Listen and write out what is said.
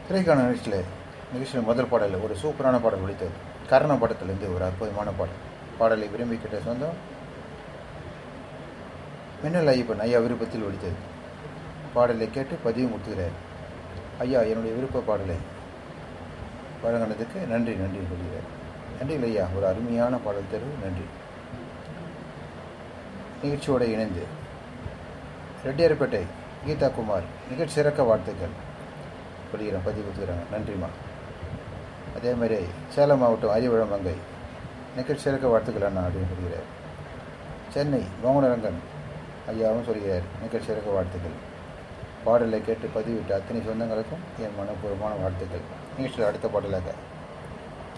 திரைக்கான நிகழ்ச்சியில் நிகழ்ச்சியில் முதல் பாடல் ஒரு சூப்பரான பாடல் ஒழித்தது கர்ண படத்திலிருந்து ஒரு அற்புதமான பாடல் பாடலை விரும்பி கேட்ட சொந்தம் மின்னல் ஐயப்பன் ஐயா விருப்பத்தில் ஒழித்தது பாடலை கேட்டு பதிவு முத்துகிறார் ஐயா என்னுடைய விருப்ப பாடலை வழங்கினதுக்கு நன்றி நன்றி சொல்கிறார் நன்றி ஐயா ஒரு அருமையான பாடல் தேர்வு நன்றி நிகழ்ச்சியோடு இணைந்து ரெட்டியார்பேட்டை கீதா குமார் நிகழ்ச்சி சிறக்க வாழ்த்துக்கள் சொல்கிறேன் பதிவு கொடுத்துக்கிறாங்க நன்றிம்மா அதே மாதிரி சேலம் மாவட்டம் அறிவழம் மங்கை நிகழ்ச்சி சிறக்க வாழ்த்துக்கள் அண்ணா அப்படின்னு சொல்கிறார் சென்னை மோகனரங்கன் ஐயாவும் சொல்கிறார் நிகழ்ச்சி சிறக்க வாழ்த்துக்கள் பாடலை கேட்டு பதிவிட்ட அத்தனை சொந்தங்களுக்கும் என் மனப்பூர்வமான வாழ்த்துக்கள் நிகழ்ச்சியில் அடுத்த பாடலாக